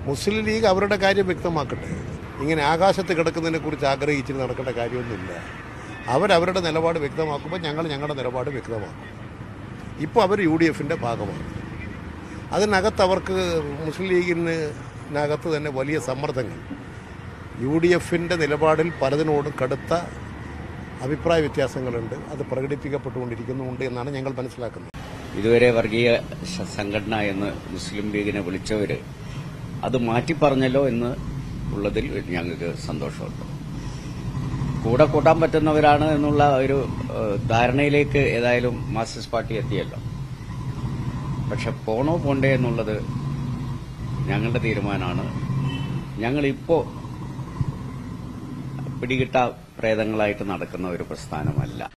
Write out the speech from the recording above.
മുസ്ലിം league അവരുടെ കാര്യം വ്യക്തമാക്കട്ടെ ഇങ്ങനെ ആകാശത്ത് കിടക്കുന്നതിനെ കുറിച്ച് ആഗ്രഹിച്ച് നടക്കേണ്ട കാര്യമൊന്നുമില്ല അവരവരുടെ നിലപാട് വ്യക്തമാക്കുമ്പോൾ ഞങ്ങൾ ഞങ്ങളുടെ നിലപാട് വ്യക്തമാക്കും ഇപ്പോൾ അവർ യു ഡി എഫിൻ്റെ ഭാഗമാണ് അതിനകത്ത് അവർക്ക് മുസ്ലിം ലീഗിനകത്ത് തന്നെ വലിയ സമ്മർദ്ദങ്ങൾ യു ഡി എഫിൻ്റെ നിലപാടിൽ പലതിനോടും കടുത്ത അഭിപ്രായ വ്യത്യാസങ്ങളുണ്ട് അത് പ്രകടിപ്പിക്കപ്പെട്ടുകൊണ്ടിരിക്കുന്നുണ്ട് എന്നാണ് ഞങ്ങൾ മനസ്സിലാക്കുന്നത് ഇതുവരെ വർഗീയ ശ- സംഘടന എന്ന് മുസ്ലിം ലീഗിനെ വിളിച്ചവര് അത് മാറ്റി പറഞ്ഞല്ലോ എന്ന് ഉള്ളതിൽ ഞങ്ങൾക്ക് സന്തോഷമുണ്ട് കൂടെ കൂട്ടാൻ പറ്റുന്നവരാണ് എന്നുള്ള ഒരു ഏഹ്, ധാരണയിലേക്ക് ഏതായാലും മാർക്സിസ്റ്റ് പാർട്ടി എത്തിയല്ലോ പക്ഷെ പോണോ പോണ്ടേ എന്നുള്ളത് ഞങ്ങളുടെ തീരുമാനമാണ് ഞങ്ങളിപ്പോ പിടികിട്ട പ്രേതങ്ങളായിട്ട് നടക്കുന്ന ഒരു പ്രസ്ഥാനമല്ല